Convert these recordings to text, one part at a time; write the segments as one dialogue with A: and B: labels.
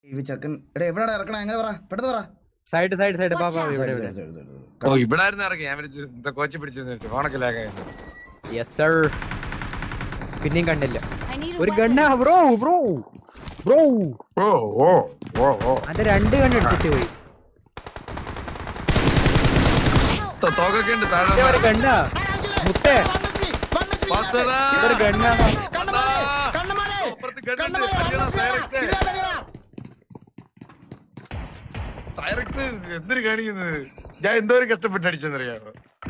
A: ഈ ചെക്കൻ എടാ എവിടെയാണ് ഇറക്കണേ എങ്ങനെ പറ പെട്ടെന്ന് പറ
B: സൈഡ് സൈഡ് സൈഡ് പാപ്പ
A: സൈഡ്,
B: ഇവിടെ
A: സൈഡ്,
B: ഇവിടെ
A: സൈഡ്, സൈഡ്, സൈഡ്.
C: ഓ ഇവിടെ ആയിരുന്നു ഇറങ്ങി ഞാൻ വിളിച്ചു എന്താ കോച്ച് പിടിച്ചു ഫോണൊക്കെ ലാഗായിരുന്നു
B: യെസ് സർ പിന്നെയും കണ്ടില്ല
D: I need a
B: ഒരു
D: weapon.
B: ഗണ്ണ ബ്രോ ബ്രോ ബ്രോ
C: ഓ ഓ ഓ ഓ
B: അന്റെ രണ്ട് ഗണ്ണ് എടുത്തിട്ട് പോയി
C: ത- തോക്കൊക്കെ ഉണ്ട് താഴെ
B: ഇതേ ഒരു ഗണ്ണ മുത്തേ
C: വാസനാ.
B: ഇതൊരു ഗണ്ണാണ്
A: കണ്ണന്മാരെ, കണ്ണന്മാരെ,
C: അപ്പുറത്ത് ഗണ്ണുണ്ട്.
A: കണ്ണന്മാരെ,
C: അടിയടാ,
A: അങ്ങോട്ട്
C: direct.
A: ഇല്ല, ഇല്ല, ഇല്ല.
C: ഡയറക്റ്റ് എന്തൊരു കാണിക്കുന്നത് ഞാൻ എന്തോരം കഷ്ടപ്പെട്ട് അടിച്ചെന്നറിയാമോ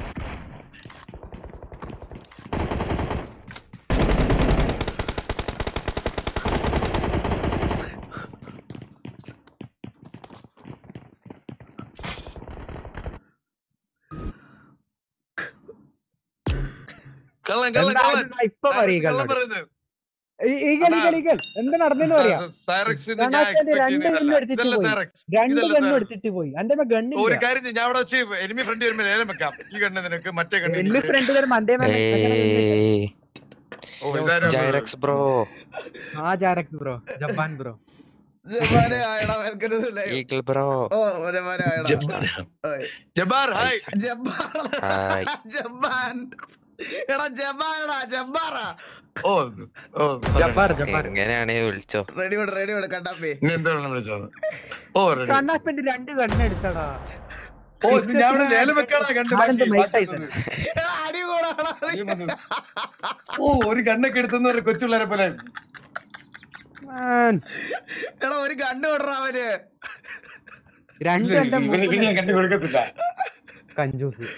C: കള്ളൻ കള്ളൻ
B: എന്താ
C: കള്ളൻ
B: ഇത് ഇപ്പൊ പറയും
C: കള്ളൻ
B: കള്ളൻ
C: പറയുന്നത്
B: ഈഗൽ ഈഗൽ ഈഗൽ എന്താ നടന്നെന്ന് പറയാ
C: സൈറക്സ്
B: കണ്ണാച്ചന്റെ രണ്ട് ഗണ്ണ് എടുത്തിട്ട്
C: ഇതല്ല
B: പോയി
C: സൈറക്സ്
B: രണ്ട്
C: ഇതല്ല
B: ഗണ്ണ്
C: സാർ.
B: എടുത്തിട്ട് പോയി അന്റെ
C: ഒരു
B: ഗണ്ണില്ല
C: കാര്യം ചെയ്യ്, ഞാൻ അവിടെ വെച്ച് എനിമി ഫ്രണ്ട് വരുമ്പോ ലേലം വെക്കാം ഈ കണ്ണ് നിനക്ക് മറ്റേ കണ്ണ്
B: എല്ലു
C: നിനക്ക്.
B: ഫ്രണ്ട് തരും അന്റെ
E: ഏയ്
C: ഓ, ഇതാരാ
E: ജൈറക്സ് ബ്രോ
B: ആ ജാരക്സ് ബ്രോ ജപ്പാൻ ബ്രോ
A: ജപ്പാനെ ആയടാ, welcome to the live.
E: Eagle bro
A: ഓ, ജപ്പാനെ ആയടാ. ഓയ്.
C: ജബാർ ഹായ്
A: ജബ്ബാർ.
E: ഹായ്.
A: ജബ്ബാൻ. എടാ ജബ്ബാനെടാ, ജബ്ബാറാ.
C: ഓ ഓ
B: ജപ്പാൻ ജപ്പാൻ
E: എങ്ങനെയാണേ വിളിച്ചോ
A: Ready വിട്, ready വിട്, കണ്ണാപ്പി.
C: ഇനി എന്താണ് വിളിച്ചത് ഓ ready.
B: കണ്ണാപ്പന്റെ രണ്ട് ഗണ്ണ് എടുത്തടാ
C: ഓ ഇത് ഞാൻ അവിടെ ലേലം വെക്കാടാ കണ്ട്
B: ആനന്ദ്
C: ബാക്കി.
B: Mike Tyson.
A: എടാ, അടി കൂടാടാ.
C: ഓ ഒരു കണ്ണൊക്കെ എടുത്തെന്ന് പറഞ്ഞ കൊച്ചുള്ളവരെ പോലെ
B: Man.
A: എടാ ഒരു കണ്ണു വിടറാ അവന്
B: രണ്ട് എന്റെ
C: ഇവന് പിന്നെ ഞാൻ കണ്ടു കൊടുക്കത്തില്ല
B: കഞ്ചൂസ്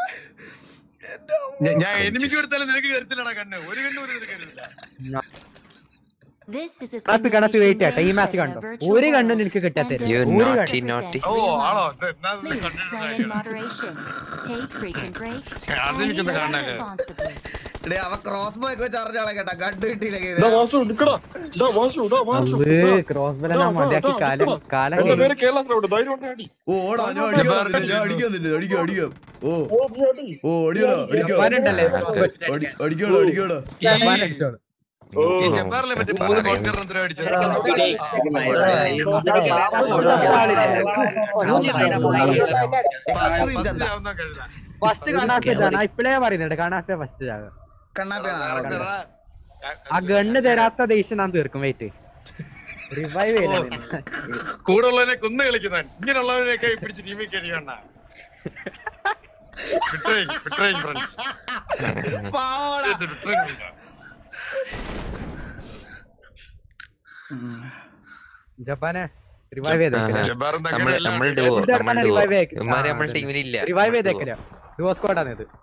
C: ഞാൻ- ഞാൻ എനിമിക്ക് കൊടുത്താലും നിനക്ക് കരുത്തില്ലടാ കണ്ണ് ഒരു കണ്ണ് പോലും നിനക്ക് കരുത്തില്ല
D: This is a
B: കണപ്പി കണപ്പി
D: simulation
B: വെയിറ്റ് ആട്ടെ ഈ
D: based
B: മാച്ച്
D: on a
B: കണ്ടോ
D: virtual
B: ഒരു കണ്ണും
D: world
B: എനിക്ക് കിട്ടാത്ത
D: and
E: You
D: does
B: ഒരു
E: naughty,
D: not
E: naughty.
D: represent
C: oh
D: real
C: ആണോ
D: life.
C: ഇത് എന്നാ ഇത്
D: Please
C: കണ്ണിന്
D: play in
C: ഇതാക്കിയത്?
D: moderation. Take frequent breaks.
C: അത്
D: and
C: എനിക്കൊന്ന്
D: eat
C: കാണാനേ.
D: responsibly.
A: എടേ അവൻ ക്രോസ് ബോ ഒക്കെ വെച്ച് അറിഞ്ഞാളെ കേട്ടാ കണ്ടു കിട്ടിയില്ലെങ്കിൽ
F: ഇതാ വാസു, നിക്കടാ. ഇതാ വാസു, ഇതാ വാസു. ഇതാ.
B: ക്രോസ് ബല
F: ഇതാ,
B: മതിയാക്കി
F: ഇതാ,
B: കാലം
F: ഇതാ.
B: കാലം
F: എന്റെ പേര് കേരളത്തിലുണ്ട് ധൈര്യം ഉണ്ടെങ്കിൽ അടി.
A: ഓടാ ഞാൻ അടിക്കാൻ വന്നില്ല, ഞാൻ അടിക്കാൻ വന്നില്ല, അടിക്കാം അടിക്കാം ഓ
F: ഓ, നീ അടി.
A: ഓ അടിയടാ അടിക്കാം
B: ജപ്പാനുണ്ടല്ലേ
A: അടി- അടിക്കാടാ അടിക്കാടാ
B: ജപ്പാൻ അടിച്ചോളൂ
F: ഓ.
C: ഈ ജബ്ബാറിലെ മറ്റേ മൂന്ന് കോൺകർ എന്തിനാ അടിച്ചത്
A: അത്രയും ചന്ത.
C: പത്തിലാവുന്ന കഴുത.
B: ഫസ്റ്റ് കണാഫിയ ജാന ഇപ്പഴേ പറയുന്നുണ്ട് കണാഫിയ ഫസ്റ്റ് ജാഗ
A: കണ്ണാപ്പിയാണ്
C: വേറെ
A: ആരാ?
C: തരാ.
B: ആ ഗണ്ണ് തരാത്ത ദേഷ്യം ഞാൻ തീർക്കും വെയിറ്റ് റിവൈവ് ചെയ്യില്ല
C: കൂടെ ഉള്ളവനെ കൊന്നു കളിക്കുന്നവൻ ഇങ്ങനെയുള്ളവനെയൊക്കെ പിടിച്ച് ടീമിൽ കഴിയണ്ട ബിട്രേയിങ് ബിട്രേയിങ് ഫ്രണ്ട്സ്
A: പാവോടാ.
C: ബിട്രേയിങ്
B: ജപ്പാനെ റിവൈവ് ചെയ്തേക്കില്ല
C: ജബ്ബാർ
E: നമ്മൾ നമ്മൾ ഡുവോ
B: ഇത്
E: നമ്മൾ
B: പറഞ്ഞാ
E: ഡുവോ
B: revive ആക്കി.
E: ഇവന്മാര്
B: ആ,
E: നമ്മൾ
B: അതന്നെ.
E: ടീമിലില്ല
B: റിവൈവ് ചെയ്തേക്കില്ല ഡുവോ സ്ക്വാഡാണ് ഇത്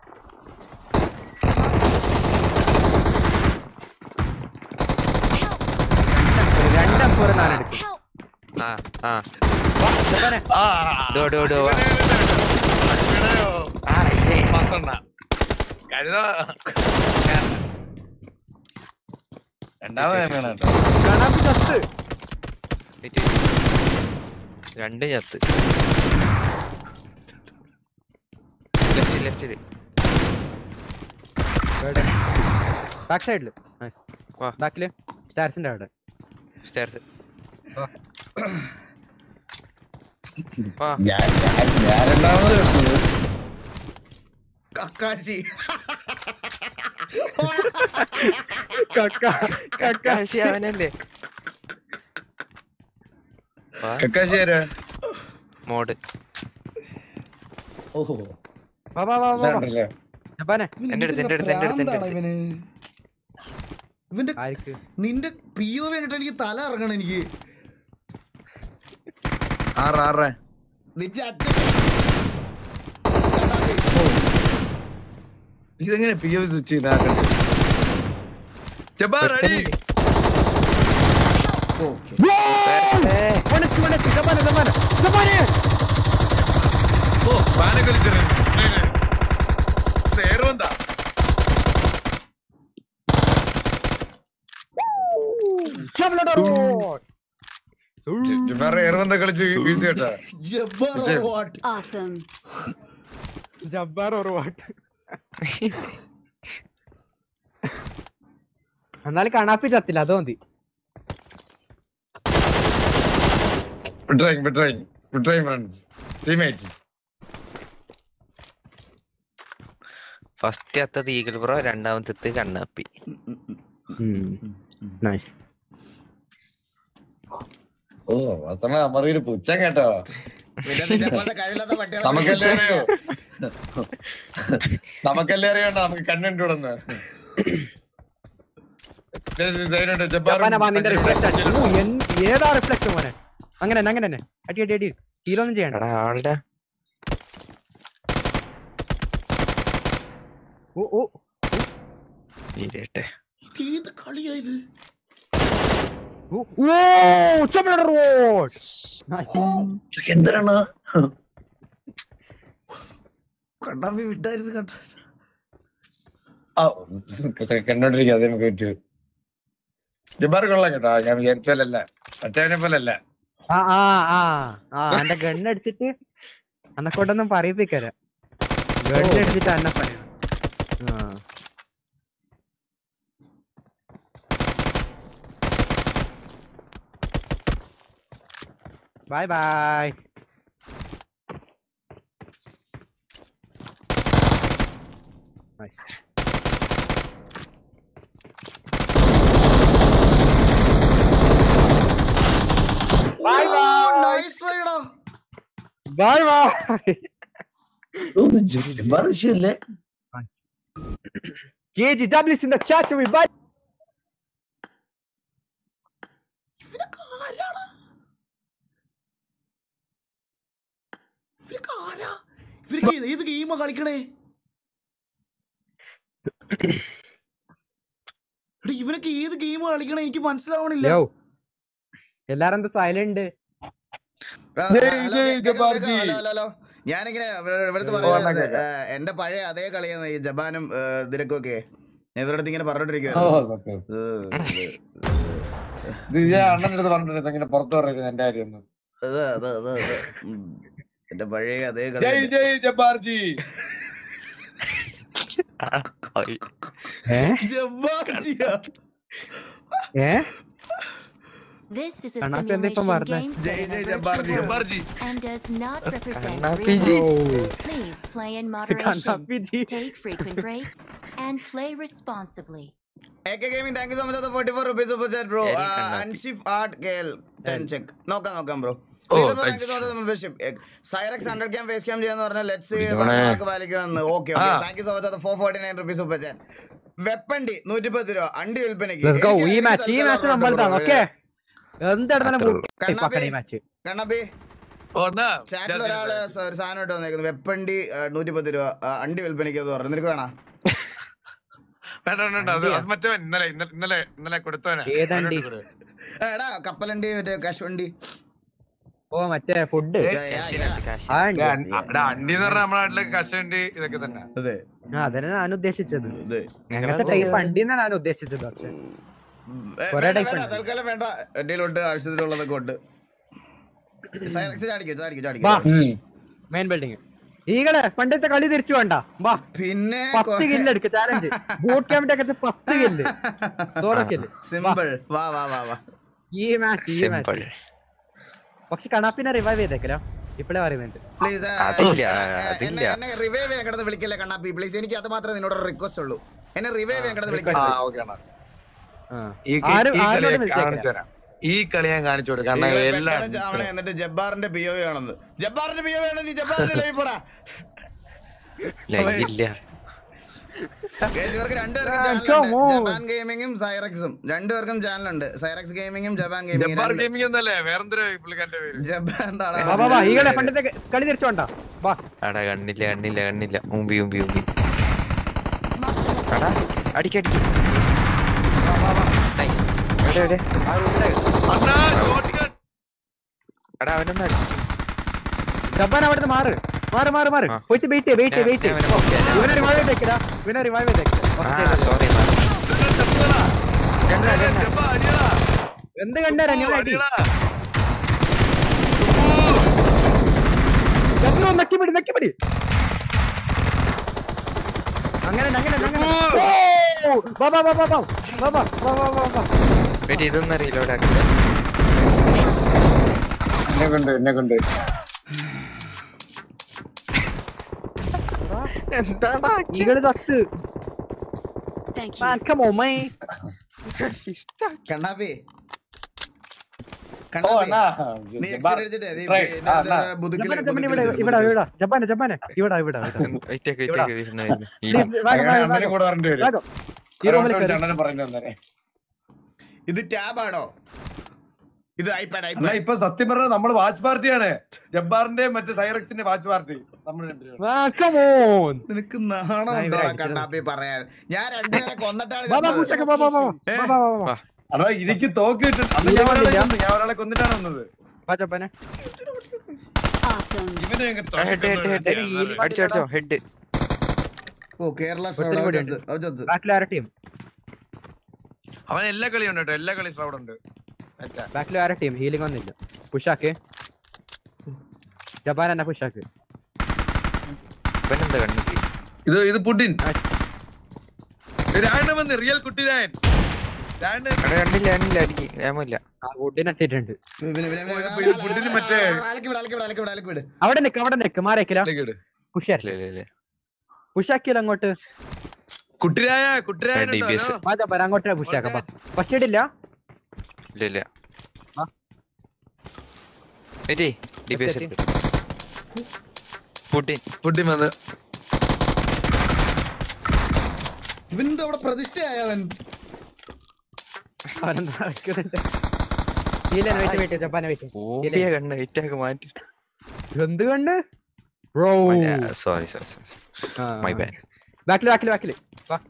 B: രണ്ടപ്പൂരം ഞാൻ എടുക്കും
D: Help!
E: ആ ആ
B: ജപ്പാനെ
E: ഡോ ഡോ ഡോ വാ. ആ ഇതേ.
C: കഴുത രണ്ടാമത് തന്നെയാണ് കേട്ടോ.
B: കണാഫി ചത്ത്
E: വെയിറ്റ് ചെയ്യ്. രണ്ട് ചത്ത് ലെഫ്റ്റ് ലെഫ്റ്റില്
B: ബാക്ക് സൈഡില് നൈസ്
E: വാ.
B: ബാക്കില് സ്റ്റാർസിന്റെ അവിടെ
E: സ്റ്റേർസ്
B: വാ.
E: വാ
C: ഞാൻ ഞാൻ- ഞാൻ രണ്ടാമത് വെച്ചത്.
A: കക്കാശി
E: കക്കാശി അവനല്ലേ വാ
C: കക്കാശി ആരാ?
E: മോഡ്
C: ഓഹോ
B: വാ വാ വാ വാ വാ.
C: ഇതാണ്ടല്ലേ.
B: ജപ്പാനെ
E: എന്റെ അടുത്ത്, എന്റെ അടുത്ത്, എന്റെ അടുത്ത്, എന്റെ
A: ഭ്രാന്താടാ ഇവന് ഇവന്റെ
B: ആർക്ക്
A: നിന്റെ പി ഒ വേണ്ടിട്ട് എനിക്ക് തല ഇറങ്ങണം എനിക്ക്
C: ആറ് ആറ്
A: നിന്റെ അച്ഛൻ
C: ഇതെങ്ങനെ പി ഒ സ്വിച്ച് ചെയ്താക്കട്ടെ ജബ്ബാർ അടി
A: ഓക്കെ
B: വണച്ച് വണച്ച് ജപ്പാനെ ജപ്പാനെ ജപ്പാനെ
C: ഓ പാനൊക്കെ വലിച്ചെറിഞ്ഞു. നേരുവന്താ
B: ജബലഡ റോഡ്
C: ജബ്ബാർ ഏറുവന്ത കളിച്ച് വീഴ്ത്തി കേട്ടാ
A: ജബ്ബാർ
C: ഇത്.
A: What
D: Awesome.
B: ജബ്ബാർ ഒരു വാട്ട് എന്നാലും കണാപ്പി ചത്തില്ല അതോ മതി
C: betraying, betraying, betraying friends, teammates.
E: First അത്തത് ഈഗിൾ ബ്രോ രണ്ടാമത്തെ കണ്ണാപ്പി
B: നൈസ്
C: ഓ അത്ര അമറിയൊരു പുച്ഛം കേട്ടോ
A: പിന്നെ നിന്നെ പോലത്തെ കഴിവില്ലാത്ത പട്ടികളെ
C: നമുക്കല്ലേ അറിയോ നമുക്കല്ലേ അറിയണ്ട നമുക്ക് കണ്ണുണ്ടൂടെന്ന്
B: ജപ്പാന വാ, നിന്റെ റിഫ്ലക്ഷൻ ഏതാ റിഫ്ലക്ഷൻ മോനെ അങ്ങനെ തന്നെ അങ്ങനെ തന്നെ അടി അടി അടി ഹീലൊന്നും ചെയ്യണ്ട
E: എടാ ആളുടെ
B: ഓ ഓ
E: ഇരട്ടെ
A: ഏത് കളിയാ ഇത്
B: ഓ ഓ ചുമല റോഡ്
C: എന്തിനാണ്
A: കണ്ണാമ്പി വിട്ടായിരുന്നു കണ്ട
C: കണ്ടോണ്ടിരിക്കുക അതേ നമുക്ക് പറ്റൂ ജബാർ കൊള്ളാം കേട്ടോ ഞാൻ വിചാരിച്ചാലല്ല മറ്റവനെ പോലല്ല
B: ആ ആ ആ ആ എന്റെ ഗണ്ണടിച്ചിട്ട് അന്നെ കൊണ്ടൊന്നും പറയിപ്പിക്കല ഗണ്ണടിച്ചിട്ട് അന്നെ പറയണം ആ bye bye nice bye bye
A: nice ട്രൈഡാ
B: ബൈ ബൈ
A: ജബാർ വിഷയല്ലേ
B: KGW's in the chat, everybody.
A: ഇവനൊക്കെ ആരാണ് ഇവരൊക്കെ ആരാ ഇവർക്ക് ഏത് ഏത് ഗെയിമാ കളിക്കണേ എടാ, ഇവനൊക്കെ ഏത് ഗെയിമാ കളിക്കണേ എനിക്ക് മനസ്സിലാവണില്ല
B: Yo. എല്ലാരും എന്താ സൈലന്റ്
A: ആ,
C: ജയ്
A: ഹലോ,
C: ജയ്
A: കേൾക്കാം,
C: ജബ്ബാർജി.
A: കേൾക്കാം. Hello, hello, hello. ഞാനിങ്ങനെ ഇവരുടെ ഇവിടുത്തെ
C: ഓ,
A: പറയുന്നത്
C: എന്നാ കേൾക്കാം.
A: എന്റെ പഴയ അതേ കളിയാണ് ഈ ജപ്പാനും ഏ, ഇതിനൊക്കെ ഒക്കെ ഞാൻ ഇവരുടെ അടുത്ത് ഇങ്ങനെ
C: ഓ
A: പറഞ്ഞോണ്ടിരിക്കുവായിരുന്നു
C: സത്യം
A: ഏ,
C: ഇത് ഞാൻ അണ്ണൻ്റെ അടുത്ത് പറഞ്ഞിട്ടുണ്ട് ഇങ്ങനെ പുറത്ത് പറയരുത് എന്റെ കാര്യം ഒന്നും
A: അതെ അതെ അതെ അതെ ഉം. എന്റെ പഴയ അതേ
C: ജയ്
A: കളി
C: ജയ് ജബ്ബാർജി
B: ഏ
A: ജബ്ബാർജിയാ.
B: ഏ
D: This is a
B: കണ്ണാപ്പി എന്താ ഇപ്പം
D: simulation
B: പറഞ്ഞേ?
D: game
A: Jai
D: set in
A: Jai
D: a
A: Jabbar ji.
D: virtual world
C: Jabbar ji
D: and does not represent
E: കണ്ണാപ്പി
D: real
E: ji.
D: life. Please play in moderation,
B: കണ്ണാപ്പി ji
D: take frequent breaks, and play responsibly.
A: AK Gaming, thank you so much for the 44 rupees super chat, bro.
E: Very
A: Uh,
E: കണ്ണാപ്പി.
A: Anshif Art KL, 10 check. നോക്കാം നോക്കാം bro
C: ഓ,
A: thank you so much membership സൈറക്സ് hundred cam face cam ചെയ്യാന്ന് പറഞ്ഞാൽ let's
C: ഇതോടെ.
A: പാലിക്കുമെന്ന് okay okay
C: ആ.
A: Thank you so much for forty nine rupees super chat വെപ്പണ്ടി നൂറ്റിപ്പത്ത് രൂപ അണ്ടി വിൽപ്പനയ്ക്ക്
B: ലെറ്റ്സ് ഗോ
A: എനിക്ക്
B: ഈ
A: എനിക്ക്
B: മാച്ച് ഈ
A: തൽക്കാലം
B: മാച്ച്
A: ഉണ്ട്
B: നമ്മളതാണ്
A: bro.
B: ഓക്കെ എന്തായിരുന്നാലും
E: അത്രേ ഉള്ളൂ.
B: പക്കണ ഈ മാച്ച്
A: കണ്ണാപ്പി
C: ഓർന്നാ
A: ചാറ്റിൽ ഒരാള് സ- ഒരു സാധനം ഇട്ട് വന്നേക്കുന്നു വെപ്പണ്ടി നൂറ്റിപ്പത്ത് രൂപ ആ, അണ്ടി വിൽപ്പനയ്ക്ക് എന്ന് പറഞ്ഞു നിനക്ക് വേണം
C: വേണ്ട വേണ്ട, വേണ്ട അത് അത് മറ്റവൻ ഇന്നലെ ഇന്നലെ ഇന്നലെ ഇന്നലെ കൊടുത്തവനാ
B: ഏതണ്ടി?
C: അവനോട് കൊടു.
A: എടാ കപ്പലണ്ടി മറ്റേ കശുവണ്ടി
B: ഓ മറ്റേ ഫുഡ്
A: Yeah, yeah, yeah.
E: കാശ്
B: ആ
C: ഏ,
B: ഉണ്ട്.
C: അൺ- എടാ, അണ്ടി എന്ന് പറഞ്ഞാൽ നമ്മുടെ നാട്ടിലെ കശുവണ്ടി ഇതൊക്കെ തന്നെ
A: അതെ
B: ആ അതന്നെ ഞാൻ ഉദ്ദേശിച്ചത്
A: അതെ
B: അങ്ങനത്തെ ടൈപ്പ് അണ്ടിന്നാണ് ഞാൻ ഉദ്ദേശിച്ചത് പക്ഷെ
A: ഏ,
B: കുറേ
A: വേണ്ട,
B: type
A: വേണ്ട,
B: ഉണ്ട്.
A: തൽക്കാലം വേണ്ട എന്റെ ആവശ്യത്തിലുള്ളതൊക്കെ ഉണ്ട് സൈറക്സ് ചാടിക്കോ ചാടിക്കോ
B: വാ
A: ചാടിക്കോ
B: മെയിൻ ബിൽഡിംഗ് ഈകളെ പണ്ടത്തെ കളി തിരിച്ചു വേണ്ട വാ
A: പിന്നെ
B: പത്ത് കില്ല് എടുക്ക ചാലഞ്ച് ബൂട്ട് ക്യാമ്പിന്റെ അകത്ത് പത്ത് കില്ല് സോളോ കില്ല്
A: സിമ്പിൾ വാ വാ വാ വാ
B: ഈ മാച്ച് ഈ
E: സിമ്പിൾ
B: മാച്ച് പക്ഷെ കണാപ്പിനെ റിവൈവ് ചെയ്തേക്കലോ ഇപ്പഴേ പറയുന്നുണ്ട്
A: പ്ലീസ്
E: അതില്ല, അതില്ല.
A: എന്നെ റിവൈവ് ചെയ്യാൻ കിടന്ന് വിളിക്കല്ലേ കണ്ണാപ്പി പ്ലീസ് എനിക്ക് അത് മാത്രമേ നിന്നോട് റിക്വസ്റ്റ് ഉള്ളൂ എന്നെ റിവൈവ് ചെയ്യാൻ കിടന്ന്
C: ആ
A: വിളിക്കരുത്
C: ഓക്കെ അണ്ണാ
B: ആ.
C: ഈ ഈ
B: ആരും-
C: കളി
B: ആരോടും
C: ഞാൻ
B: വിളിച്ചേക്കില്ല.
C: കാണിച്ചു തരാം ഈ കളി ഞാൻ കാണിച്ചു കൊടുക്കാം കാരണം
A: ഇവൻ
C: എല്ലാം
A: പെട്ടെന്ന് ചാവണേ, എന്നിട്ട് ജബ്ബാറിന്റെ പി ഒ ആണെന്ന് ജബ്ബാറിന്റെ പി ഒ ആണ് നീ ജബ്ബാറിന്റെ ലൈവ് പോടാ
E: ലൈവില്ല
A: Guys, ഇവർക്ക് രണ്ടുപേർക്കും
B: Ah,
A: ചാനലുണ്ട്
B: come on.
A: ജപ്പാൻ ഗെയിമിങ്ങും സൈറക്സും രണ്ടുപേർക്കും ചാനലുണ്ട് സൈറക്സ് ഗെയിമിങ്ങും ജപ്പാൻ
C: ജബ്ബാർ
A: ഗെയിമിംഗ്
C: ഗെയിമിംഗ് ഒന്നല്ലേ വേറെന്തൊരു പുള്ളിക്കാരന്റെ പേര്
A: ജപ്പാൻ
B: വാ വാ വാ ഈകളെ പണ്ടത്തെ കളി തിരിച്ചു വേണ്ട വാ
E: എടാ കണ്ണില്ല കണ്ണില്ല കണ്ണില്ല ഉമ്പി ഉമ്പി ഉമ്പി എടാ അടിക്കടിക്ക് നൈസ് എവിടെ എവിടെ
B: ആ റൂമിലെ
C: അണ്ണാ shot gun.
E: എടാ അവനൊന്നും അടി
B: ജപ്പാൻ അവിടുന്ന് മാറ് മാറ് മാറ് മാറ്
E: ആ.
B: പോയിട്ട് വെയിറ്റ് വെയിറ്റ്
E: ഞാൻ-
B: വെയിറ്റ്
E: ഞാൻ അവനെ പൊക്കിയാ, ഞാൻ
B: ഇവനെ റിവൈവ് ചെയ്തേക്കടാ ഇവനെ റിവൈവ്
E: ആ
B: ചെയ്തേക്കടാ
E: സോറി
C: ജബ്ബാ, അടിയെടാ.
B: എന്ത് കണ്ടാരാ
C: ഓ,
B: ഞാൻ അടി
C: അടിയെടാ.
B: ജപ്പാൻ നക്കി പിടി നക്കി പിടി അങ്ങനെ അങ്ങനെ അങ്ങനെ ഓ! വാ വാ വാ വാ വാ വാ വാ വാ വാ വാ വാ
E: വെടി ഇതൊന്നും അറിയില്ല ഇവിടെ ആക്കില്ല
C: എന്നെ കൊണ്ട് എന്നെ കൊണ്ട്
E: എന്താടാ
B: ഈകള് ചത്ത്
D: Thank you.
B: Man, come on, man.
A: കണ്ണാപ്പി
C: ഓ
A: കണ്ണാപ്പി
C: അണ്ണാ
A: നീ
C: ജബ്ബാർ,
A: എക്സിറ്റ് അടിച്ചിട്ടേ നീ
C: try.
A: ഇതിന്റെ
C: ആ,
A: അടുത്ത്
C: അണ്ണാ.
A: ബുദ്ധിക്കില്
B: ജപ്പാനെ, ജപ്പാനെ, ഇവിടെ
A: ബുദ്ധിക്കില്
B: ഇവിടെ
A: ബുദ്ധിക്കില്.
B: ഇവിടെ ജപ്പാനെ ജപ്പാനെ ഇവിടെ ഇവിടെ ഇവിടെ
E: വെയിറ്റ്
B: ഇവിടെ.
E: വെയിറ്റ് വരുന്ന
B: Please, വേഗം,
C: അങ്ങനെ
B: വേഗം,
C: അണ്ണനെ
B: വേഗം.
C: കൂടെ വരേണ്ടി വരും
B: വേഗം. ഈ റൂമിൽ
C: അതുകൊണ്ട്
B: കയറി
C: അണ്ണനെ പറഞ്ഞു തന്നെ
A: ഇത് ടാബ് ആണോ ഇത് ഐപാഡ്
C: അല്ല
A: ഐപാഡ്
C: ഇപ്പൊ സത്യം പറഞ്ഞാൽ നമ്മള് വാച്ച് പാർട്ടിയാണ് ജബ്ബാറിന്റെ മറ്റേ സൈറക്സിന്റെ വാച്ച് പാർട്ടി നമ്മൾ രണ്ടുപേരും
B: ആ, come on.
A: നിനക്ക് നാണം
B: ഞാൻ ഇവരെ
A: ഉണ്ടോടാ
B: അടിച്ചത്.
A: കണ്ണാപ്പി പറയാൻ ഞാൻ രണ്ടുപേരെ കൊന്നിട്ടാണ്
B: വാ, വാ,
A: ചത്തത്.
B: പൂച്ചക്ക്, വാ, വാ, വാ, വാ.
A: ഏ?
B: വാ, വാ, വാ, വാ.
C: അതാ എനിക്ക് തോക്ക് കിട്ടും അന്ന്
B: ഇല്ല,
C: ഞാൻ ഒരാളെ
B: ഇല്ല.
C: കൊന്നു. ഞാൻ ഒരാളെ കൊന്നിട്ടാണ് വന്നത്
B: വാ, ജപ്പാനെ.
D: Awesome.
C: ഇവനെ അങ്ങ്
E: ഹെഡ് ഹെഡ് ഹെഡ്
C: തോക്ക്
E: അടിച്ചോ അടിച്ചോ ഹെഡ്
A: ഓ കേരള
B: ഒരുത്തനും കൂടി ഉണ്ട്. ബാക്കിൽ ആരെ ടീം
C: അവൻ എല്ലാ കളിയും ഉണ്ട് കേട്ടോ എല്ലാ കളി ശ്രൗഡ് ഉണ്ട് മറ്റേ.
B: ബാക്കിൽ ആരെ ടീം ഹീലിംഗ് ഒന്നുമില്ല പുഷാക്ക് ജപ്പാൻ തന്നെ പുഷാക്ക്
E: ഇവനെന്താ കണ്ണിക്ക്
C: ഇത് ഇത് പുഡിൻ രായണ്ണ വന്ന് റിയൽ കുട്ടി രായൻ രായണ്ണ
E: അവിടെ കണ്ടില്ല കണ്ടില്ല അടിക്ക് ഏമില്ല
B: ആ വുഡിന് എത്തിയിട്ടുണ്ട്
C: പുഡിന് മറ്റേ
B: അവിടെ നിക്ക് അവിടെ നിക്ക് മാറിയേക്കില്ല
C: ഇങ്ങട്.
B: പുഷാക്കി
E: ഇല്ല ഇല്ല ഇല്ല
B: പുഷാക്കില്ല അങ്ങോട്ട്
C: കുട്ടിരായ കുട്ടിരായ
E: DBS.
B: വാ ജപ്പാൻ അങ്ങോട്ട് പുഷാക്കാം ഫസ്റ്റ് ഇടില്ല
E: ഇല്ല ഇല്ല
B: ആ.
E: വെയിറ്റ് ഡി ബി എസ്
B: എത്തി.
E: പുട്ടിൻ
C: പുഡിൻ വന്ന്
A: ഇവനെന്താ അവിടെ പ്രതിഷ്ഠയായവൻ
B: അവനെന്താ കളിക്കുന്നുണ്ട് ഹീലൻ വെയിറ്റ് വെയിറ്റ് ജപ്പാനെ വെയിറ്റ്
E: ഓമ്പിയ കണ്ണ് വെയിറ്റ് മാറ്റി
B: എന്ത് കണ്ട് bro
E: sorry sorry sorry my bad
B: ബാക്കിൽ ബാക്കിൽ ബാക്കിൽ വാ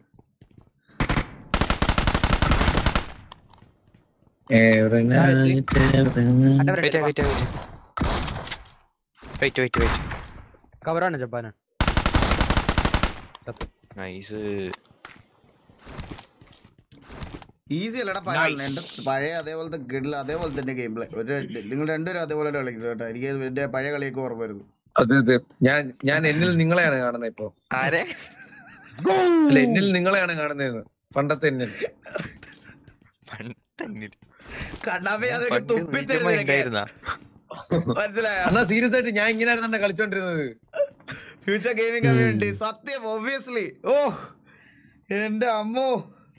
E: wait wait wait wait wait
B: കവറാണ് ജപ്പാന്
E: നൈസ്
A: ഈസി അല്ലടാ പഴയ എന്റെ പഴയ അതേപോലത്തെ കിടില അതേപോലെ തന്നെ ഗെയിം പ്ലേ ഒരു നിങ്ങൾ രണ്ടുപേരും അതേപോലെ കളിക്കുന്നത് കേട്ടോ എനിക്ക് എന്റെ പഴയ കളിയൊക്കെ ഓർമ്മ വരുന്നു
C: അതെ അതെ ഞാൻ ഞാൻ എന്നിൽ നിങ്ങളെയാണ് കാണുന്നത് ഇപ്പൊ
E: ആരെ
C: അല്ല എന്നിൽ നിങ്ങളെയാണ് കാണുന്നത് പണ്ടത്തെ എന്നിൽ
E: പണ്ട്
A: കണ്ണാപ്പി അതൊക്കെ
E: പണ്ട്
A: തുപ്പി
E: വീട്ടിൽ ഉണ്ടായിരുന്ന
A: മനസ്സിലായോ
C: എന്നാ സീരിയസ് ആയിട്ട് ഞാൻ ഇങ്ങനെയായിരുന്നു തന്നെ കളിച്ചോണ്ടിരുന്നത്
A: ഫ്യൂച്ചർ ഗെയിമിംഗ് കമ്മ്യൂണിറ്റി സത്യം ഒബ്വിയസ്ലി ഓ എന്റെ അമ്മോ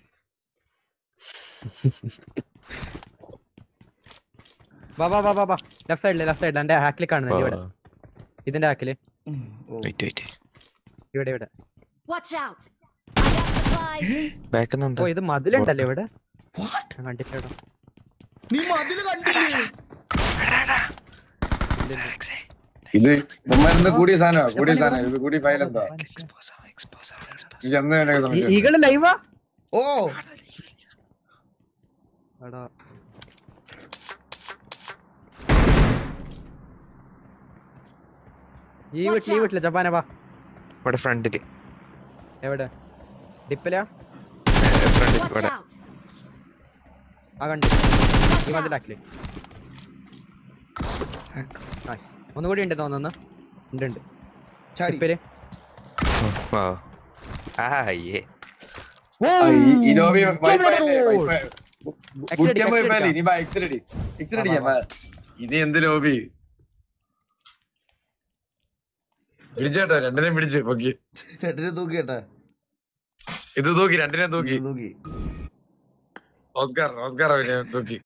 B: വാ വാ വാ വാ വാ ലെഫ്റ്റ് സൈഡില് ലെഫ്റ്റ് സൈഡിൽ എന്റെ ഹാക്കിൽ കാണുന്നില്ല ഇവിടെ ഇതിന്റെ ഹാക്കില്
A: ഉം, ഓ.
E: വെയിറ്റ് വെയിറ്റ്
B: ഇവിടെ ഇവിടെ
D: Watch out. I got supplies.
E: Back എന്താ
B: ഓ ഇത് മതിലുണ്ടല്ലേ ഇവിടെ
A: What?
B: ഞാൻ കണ്ടിട്ടില്ല
A: നീ മതില് കണ്ടില്ലേ
C: ഇത് ഇവന്മാരെന്താ കൂടിയ സാധനമാ കൂടിയ സാധനം ഇത് കൂടിയ ഫയൽ എന്താ എനിക്ക് അന്ന് തന്നെ സംശയം.
B: ഈകള് ലൈവാ
A: ഓ
B: എടാ ഈ വീട്ടിൽ ഈ വീട്ടില് ജപ്പാനെ വാ
E: ഇവിടെ ഫ്രണ്ടില്
B: എവിടെ ഡിപ്പിലാ
E: ഫ്രണ്ടിൽ
D: Watch
E: ഇവിടെ
D: out.
B: ആ കണ്ടു ഈ
D: Watch out.
B: മതിലാക്കില് Nice. ഒന്നുകൂടി ഉണ്ട് തോന്നുന്നു ഉണ്ട് ഉണ്ട്
A: ചാടി
B: ഡിപ്പില്
E: ഓ ആ അയ്യേ
C: ആ, ഈ- ഈ ലോബി വൈഫൈ അല്ലേ?
B: Road.
C: വൈഫൈ.
B: Exit
C: ബുക്ക് ചെയ്യാൻ
B: അടിക്കാം,
C: പോയപ്പോ
B: exit
C: ഇനി എക്സിറ്റ് അടി എക്സിറ്റ്
B: വാ,
C: അടിക്കാം
B: വാ,
C: ഇനി എന്ത് ലോബി പിടിച്ചേട്ടോ രണ്ടിനെയും പിടിച്ച് പൊക്കി
A: ചേട്ടന് തൂക്കി കേട്ടാ
C: ഇത് തൂക്കി രണ്ടിനെയും തൂക്കി
A: തൂക്കി
C: ഓസ്കാർ ഓസ്കാർ അവനെ തൂക്കി